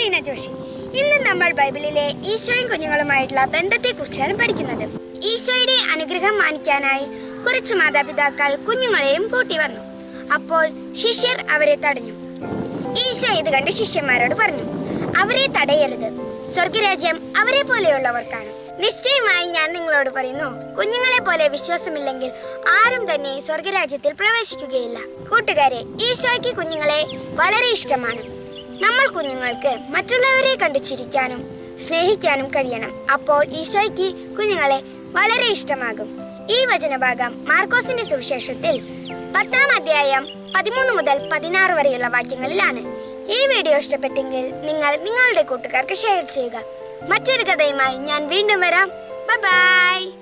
റീന ജോഷി ഇന്ന് നമ്മൾ ബൈബിളിലെ ഈശോയും കുഞ്ഞുങ്ങളുമായിട്ടുള്ള ബന്ധത്തെക്കുറിച്ചാണ് പഠിക്കുന്നത് ഈശോയുടെ അനുഗ്രഹം മാനിക്കാനായി കുറച്ച് മാതാപിതാക്കൾ കുഞ്ഞുങ്ങളെയും കൂട്ടി വന്നു അപ്പോൾ ശിഷ്യർ അവരെ തടഞ്ഞു ഈശോ ഇത് കണ്ട് ശിഷ്യന്മാരോട് പറഞ്ഞു അവരെ തടയരുത് സ്വർഗരാജ്യം അവരെ പോലെയുള്ളവർക്കാണ് നിശ്ചയമായി ഞാൻ നിങ്ങളോട് പറയുന്നു കുഞ്ഞുങ്ങളെ പോലെ വിശ്വാസമില്ലെങ്കിൽ ആരും തന്നെ സ്വർഗരാജ്യത്തിൽ പ്രവേശിക്കുകയില്ല കൂട്ടുകാരെ ഈശോയ്ക്ക് കുഞ്ഞുങ്ങളെ വളരെ ഇഷ്ടമാണ് നമ്മൾ കുഞ്ഞുങ്ങൾക്ക് മറ്റുള്ളവരെ കണ്ടു ചിരിക്കാനും സ്നേഹിക്കാനും കഴിയണം അപ്പോൾ ഈശോയ്ക്ക് കുഞ്ഞുങ്ങളെ വളരെ ഇഷ്ടമാകും ഈ വചനഭാഗം മാർക്കോസിന്റെ സുവിശേഷത്തിൽ പത്താം അധ്യായം പതിമൂന്ന് മുതൽ പതിനാറ് വരെയുള്ള വാക്യങ്ങളിലാണ് ഈ വീഡിയോ ഇഷ്ടപ്പെട്ടെങ്കിൽ നിങ്ങൾ നിങ്ങളുടെ കൂട്ടുകാർക്ക് ഷെയർ ചെയ്യുക മറ്റൊരു കഥയുമായി ഞാൻ വീണ്ടും വരാം ബൈ